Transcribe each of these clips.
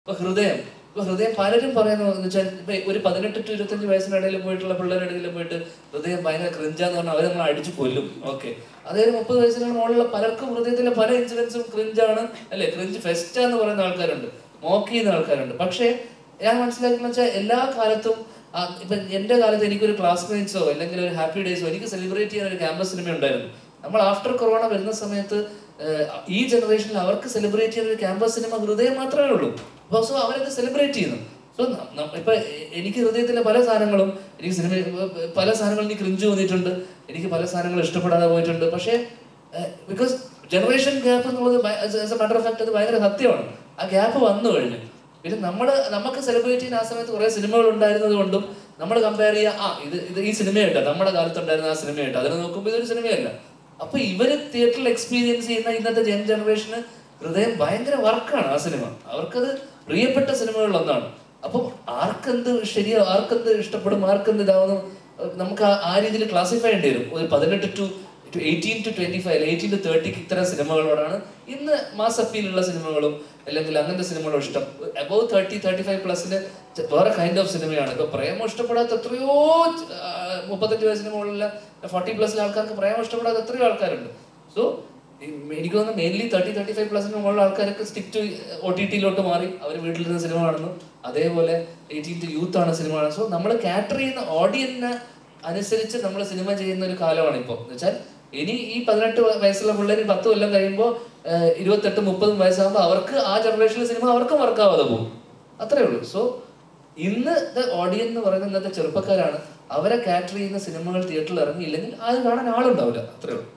ഇപ്പൊ ഹൃദയം ഇപ്പൊ ഹൃദയം പലരും പറയുന്നു എന്ന് വെച്ചാൽ ഇപ്പൊ ഒരു പതിനെട്ട് ടു ഇരുപത്തഞ്ച് വയസ്സിനിടയിൽ പോയിട്ടുള്ള പിള്ളേരുടെ ഇടയിൽ പോയിട്ട് ഹൃദയം ഭയങ്കര ക്രിഞ്ചാന്ന് പറഞ്ഞാൽ അവരെ നമ്മൾ അടിച്ചു കൊല്ലും ഓക്കെ അതേ മുപ്പത് വയസ്സിന് മുകളിലുള്ള പലർക്കും ഹൃദയത്തിലെ പല ഇൻസിഡൻസും ക്രിഞ്ചാണ് അല്ലെ ക്രിഞ്ച് ഫെസ്റ്റ എന്ന് പറയുന്ന ആൾക്കാരുണ്ട് മോക്ക് ചെയ്യുന്ന ആൾക്കാരുണ്ട് പക്ഷേ ഞാൻ മനസ്സിലാക്കുന്ന വെച്ചാൽ എല്ലാ കാലത്തും ആ, ഇപ്പൊ എന്റെ കാലത്ത് എനിക്കൊരു ക്ലാസ്മേറ്റ്സോ അല്ലെങ്കിൽ ഒരു ഹാപ്പി ഡേയ്സോ എനിക്ക് സെലിബ്രേറ്റ് ചെയ്യാൻ ഒരു ക്യാമ്പസ് സിനിമ ഉണ്ടായിരുന്നു നമ്മൾ ആഫ്റ്റർ കൊറോണ വരുന്ന സമയത്ത് ഏഹ്, ഈ ജനറേഷനിൽ അവർക്ക് സെലിബ്രേറ്റ് ചെയ്യുന്ന ഒരു ക്യാമ്പസ് സിനിമ ഹൃദയം മാത്രമേ ഉള്ളൂ അപ്പോൾ സോ അവരത് സെലിബ്രേറ്റ് ചെയ്യുന്നു സോ ഇപ്പൊ എ- എനിക്ക് ഹൃദയത്തിലെ പല സാധനങ്ങളും എനിക്ക് സിനിമ പല സാധനങ്ങളും എനിക്ക് ക്രിഞ്ച് തോന്നിയിട്ടുണ്ട് എനിക്ക് പല സാധനങ്ങളും ഇഷ്ടപ്പെടാതെ പോയിട്ടുണ്ട് പക്ഷേ ബിക്കോസ് ജനറേഷൻ ഗ്യാപ്പ് എന്നുള്ളത് മാറ്റർ ഓഫ് ഫാക്ട് അത് ഭയങ്കര സത്യമാണ് ആ ഗ്യാപ്പ് വന്നു കഴിഞ്ഞു പിന്നെ നമ്മൾ നമുക്ക് സെലിബ്രേറ്റ് ചെയ്യുന്ന ആ സമയത്ത് കുറെ സിനിമകൾ ഉണ്ടായിരുന്നത് കൊണ്ടും നമ്മൾ കമ്പയർ ചെയ്യുക ആ ഇത് ഇത് ഈ സിനിമയായിട്ടാ നമ്മുടെ കാലത്ത് ഉണ്ടായിരുന്ന ആ സിനിമയായിട്ട് അതിനെ നോക്കുമ്പോൾ ഇതൊരു സിനിമയല്ല അപ്പൊ ഇവര് തിയേറ്ററിൽ എക്സ്പീരിയൻസ് ചെയ്യുന്ന ഇന്നത്തെ ജൻ ജനറേഷന് ഹൃദയം ഭയങ്കര വർക്കാണ് ആ സിനിമ അവർക്കത് പ്രിയപ്പെട്ട സിനിമകളിൽ ഒന്നാണ് അപ്പം ആർക്കെന്ത് ശരിയോ ആർക്കെന്ത് ഇഷ്ടപ്പെടും ആർക്കെന്ത് ഇതാവുന്നു അഹ് നമുക്ക് ആ- ആ രീതിയിൽ ക്ലാസിഫൈ ചെയ്യേണ്ടി വരും ഒരു പതിനെട്ട് to eighteen to twenty five eighteen to തേർട്ടിക്ക് ഇത്തരം സിനിമകളോടാണ് ഇന്ന് മാസ് അപ്പീലുള്ള സിനിമകളും അല്ലെങ്കിൽ അങ്ങനത്തെ സിനിമകളും ഇഷ്ടം അബവ് തേർട്ടി തേർട്ടി ഫൈവ് പ്ലസിന് വേറെ കൈൻഡ് ഓഫ് സിനിമയാണ് ഇപ്പൊ പ്രേമം ഇഷ്ടപ്പെടാത്ത എത്രയോ ആ, മുപ്പത്തഞ്ച് വയസ്സിന് മുകളിലുള്ള ഫോർട്ടി പ്ലസിലെ ആൾക്കാർക്ക് പ്രേമം ഇഷ്ടപ്പെടാത്ത എത്രയോ ആൾക്കാരുണ്ട് സോ എനിക്ക് തോന്നുന്നു മെയിൻലി തേർട്ടി തേർട്ടി ഫൈവ് പ്ലസിന് മുകളിലുള്ള ആൾക്കാരൊക്കെ സ്റ്റിക്ക് ടു ഒ ടി ടിയിലോട്ട് മാറി അവർ വീട്ടിലിരുന്ന് സിനിമ കാണുന്നു അതേപോലെ എയ്റ്റീൻ ടു യൂത്ത് ആണ് സിനിമ കാണുന്നത് സോ നമ്മൾ കാറ്റർ ചെയ്യുന്ന ഓഡിയൻസിനെ അനുസരിച്ച് നമ്മൾ സിനിമ ചെയ്യുന്ന ഒരു കാലമാണ് ഇപ്പോൾ എന്ന് വെച്ചാൽ ഇനി ഈ പതിനെട്ട് വയസ്സുള്ള പിള്ളേർ പത്ത് കൊല്ലം കഴിയുമ്പോൾ ഇരുപത്തെട്ട് മുപ്പതും വയസ്സാകുമ്പോൾ അവർക്ക് ആ ജനറേഷനിലെ സിനിമ അവർക്കും വർക്കാവാതെ പോകും അത്രേ ഉള്ളൂ സോ ഇന്ന് ഓഡിയൻ എന്ന് പറയുന്ന ഇന്നത്തെ ചെറുപ്പക്കാരാണ് അവരെ കാറ്റർ ചെയ്യുന്ന സിനിമകൾ തിയേറ്ററിൽ ഇറങ്ങിയില്ലെങ്കിൽ അത് കാണാൻ ആളുണ്ടാവില്ല അത്രേ ഉള്ളൂ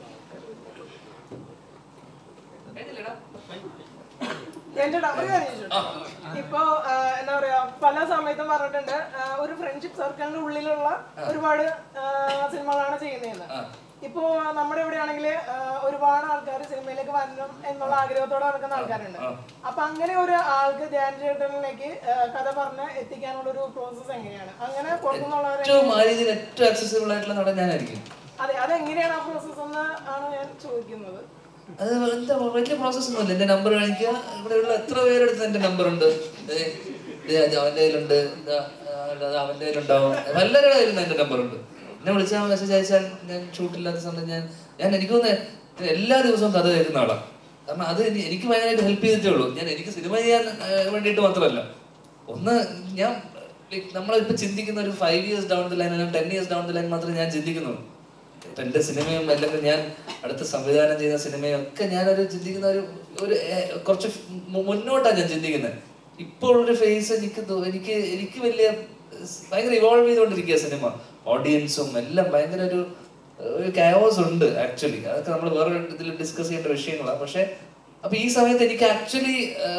എന്റെ ഒരു കാര്യം ചോദിച്ചോട്ടെ? ഇപ്പൊ ആ, എന്താ പറയാ പല സമയത്തും പറഞ്ഞിട്ടുണ്ട് ആ, ഒരു ഫ്രണ്ട്ഷിപ്പ് സർക്കിളിന്റെ ഉള്ളിലുള്ള ഒരുപാട് ആ, സിനിമകളാണ് ചെയ്യുന്നതെന്ന് ആ. ഇപ്പോ നമ്മുടെ ഇവിടെ ആണെങ്കിൽ ഒരുപാട് ആൾക്കാർ സിനിമയിലേക്ക് വരണം എന്നുള്ള ആഗ്രഹത്തോടെ നടക്കുന്ന ആൾക്കാരുണ്ട് ആ. അപ്പൊ അങ്ങനെ ഒരു ആൾക്ക് ധ്യാൻ ചേട്ടനിലേക്ക് ആ, കഥ പറഞ്ഞ് എത്തിക്കാനുള്ള ഒരു പ്രോസസ് എങ്ങനെയാണ് അങ്ങനെ പുറത്തുനിന്നുള്ളവരെ ഏറ്റവും ആ രീതിയിൽ ഏറ്റവും അക്സസിബിൾ ആയിട്ടുള്ള നടൻ ഞാനായിരിക്കും അതെ അതെങ്ങനെയാണ് ആ പ്രോസസ് എന്ന് ആണ് ഞാൻ ചോദിക്കുന്നത് അത് എന്താ വലിയ പ്രോസസ് ഒന്നുമില്ല എന്റെ നമ്പർ കാണിക്കുക ഇവിടെയുള്ള എത്ര പേരെടുത്ത് എന്റെ നമ്പർ ഉണ്ട് ദേ, ദേ, അത് അവന്റെ കയ്യിലുണ്ട് ഇതാ, ആ, അത് അവന്റെ കയ്യിലുണ്ടാവും എല്ലാവരുടെ കയ്യിലും എന്റെ നമ്പർ ഉണ്ട് എന്നെ വിളിച്ചാൽ മെസ്സേജ് അയച്ചാൽ ഞാൻ ഷൂട്ടില്ലാത്ത സമയത്ത് ഞാൻ ഞാൻ എനിക്ക് തോന്നുന്നത് എല്ലാ ദിവസവും കഥ കേൾക്കുന്ന ആളാണ് കാരണം അത് എനി- എനിക്ക് ഭയങ്കരമായിട്ട് ഹെൽപ്പ് ചെയ്തിട്ടേ ഉള്ളൂ ഞാൻ എനിക്ക് സിനിമ ചെയ്യാൻ ആ, വേണ്ടിയിട്ട് മാത്രമല്ല ഒന്ന് ഞാൻ like നമ്മളിപ്പോ ചിന്തിക്കുന്ന ഒരു five years down the line അല്ലെങ്കിൽ ten years down the line മാത്രമേ ഞാൻ ചിന്തിക്കുന്നുള്ളൂ ഇപ്പൊ എന്റെ സിനിമയും അല്ലെങ്കിൽ ഞാൻ അടുത്ത സംവിധാനം ചെയ്യുന്ന സിനിമയും ഒക്കെ ഞാനൊരു ചിന്തിക്കുന്ന ഒരു ഒരു ഏർ, കുറച്ച് മു- മുന്നോട്ടാണ് ഞാൻ ചിന്തിക്കുന്നത് ഇപ്പോൾ ഒരു ഫേസ് എനിക്ക് തോ- എനിക്ക് എനിക്ക് വലിയ സ് ഭയങ്കര ഇവോൾവ് ചെയ്തുകൊണ്ടിരിക്കുക സിനിമ ഓഡിയൻസും എല്ലാം ഭയങ്കര ഒരു ഒരു കയോസ് ഉണ്ട് ആക്ച്വലി അതൊക്കെ നമ്മൾ വേറെ ഇതിൽ ഡിസ്കസ് ചെയ്യേണ്ട വിഷയങ്ങളാണ് പക്ഷെ അപ്പൊ ഈ സമയത്ത് എനിക്ക് ആക്ച്വലി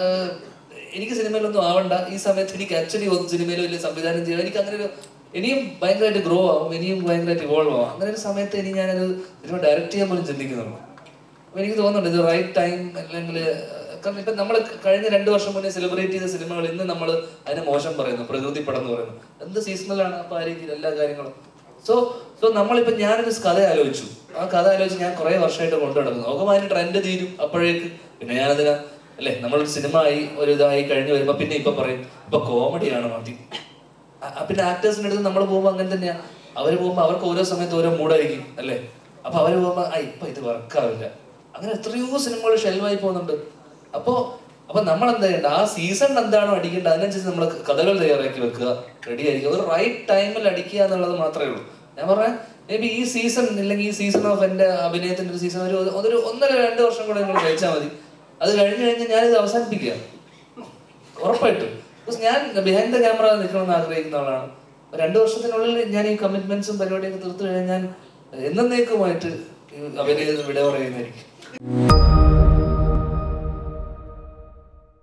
എനിക്ക് സിനിമയിലൊന്നും ആവണ്ട ഈ സമയത്ത് എനിക്ക് ആക്ച്വലി ഒന്ന് സിനിമയിൽ വലിയ സംവിധാനം ചെയ്യാം എനിക്ക് അങ്ങനെ ഒരു ഇനിയും ഭയങ്കരമായിട്ട് ഗ്രോ ആവും ഇനിയും ഭയങ്കരമായിട്ട് ഇവോൾവ് ആവും അങ്ങനെ ഒരു സമയത്ത് ഇനി ഞാനത് സിനിമ ഡയറക്റ്റ് ചെയ്യാൻ പോലും ചിന്തിക്കുന്നുള്ളൂ അപ്പൊ എനിക്ക് തോന്നുന്നുണ്ട് ഇത് റൈറ്റ് ടൈം അല്ലെങ്കിൽ കാരണം ഇപ്പൊ നമ്മൾ കഴിഞ്ഞ രണ്ട് വർഷം മുന്നേ സെലിബ്രേറ്റ് ചെയ്ത സിനിമകൾ ഇന്ന് നമ്മൾ അതിനെ മോശം പറയുന്നു പ്രകൃതി പടം എന്ന് പറയുന്നു എന്ത് സീസണലാണ് അപ്പൊ ആ രീതിയിൽ എല്ലാ കാര്യങ്ങളും സോ സോ നമ്മളിപ്പോ ഞാനൊരു കഥ ആലോചിച്ചു ആ കഥ ആലോചിച്ച് ഞാൻ കുറെ വർഷമായിട്ട് കൊണ്ടു നടക്കുന്നു നോക്കുമ്പോൾ അതിന് ട്രെൻഡ് തീരും അപ്പോഴേക്ക് പിന്നെ ഞാനതിനാ അല്ലേ നമ്മളൊരു സിനിമ ആയി ഒരു ഇതായി കഴിഞ്ഞ് വരുമ്പോ പിന്നെ ഇപ്പൊ പറയും ഇപ്പൊ കോമഡിയാണ് മതി ആ- ആ പിന്നെ ആക്ടേഴ്സിന്റെ അടുത്ത് നമ്മൾ പോകുമ്പോൾ അങ്ങനെ തന്നെയാ അവര് പോകുമ്പോൾ അവർക്ക് ഓരോ സമയത്ത് ഓരോ മൂഡായിരിക്കും അല്ലേ അപ്പൊ അവര് പോകുമ്പോൾ ആ ഇപ്പൊ ഇത് വർക്കാവില്ല അങ്ങനെ എത്രയോ സിനിമകൾ ഷെൽവായി പോകുന്നുണ്ട് അപ്പോ അപ്പൊ നമ്മൾ എന്താ ചെയ്യേണ്ട ആ സീസൺ എന്താണോ അടിക്കേണ്ടത് അതിനനുസരിച്ച് നമ്മൾ കഥകൾ തയ്യാറാക്കി വെക്കുക റെഡി ആയിരിക്കുക ഒരു റൈറ്റ് ടൈമിൽ അടിക്കുക എന്നുള്ളത് മാത്രമേ ഉള്ളൂ ഞാൻ പറഞ്ഞ മേ ബി ഈ സീസൺ ഇല്ലെങ്കിൽ ഈ സീസൺ ഓഫ് എന്റെ അഭിനയത്തിന്റെ ഒരു സീസൺ ഒരു അതൊരു ഒന്നര രണ്ട് വർഷം കൂടെ നിങ്ങൾ കഴിച്ചാൽ മതി അത് കഴിഞ്ഞ് കഴിഞ്ഞ് ഞാനിത് അവസാനിപ്പിക്കുക ഉറപ്പായിട്ടും Because ഞാൻ ബിഹൈൻഡ് ദ ക്യാമറ നിൽക്കണമെന്ന് ആഗ്രഹിക്കുന്ന ആളാണ് അപ്പൊ രണ്ടു വർഷത്തിനുള്ളിൽ ഞാൻ ഈ കമ്മിറ്റ്മെന്റ്സും പരിപാടിയൊക്കെ തീർത്തു കഴിഞ്ഞാൽ ഞാൻ എന്നേക്കുമായിട്ട് ഈ അഭിനയത്തിന് വിട പറയുന്നതായിരിക്കും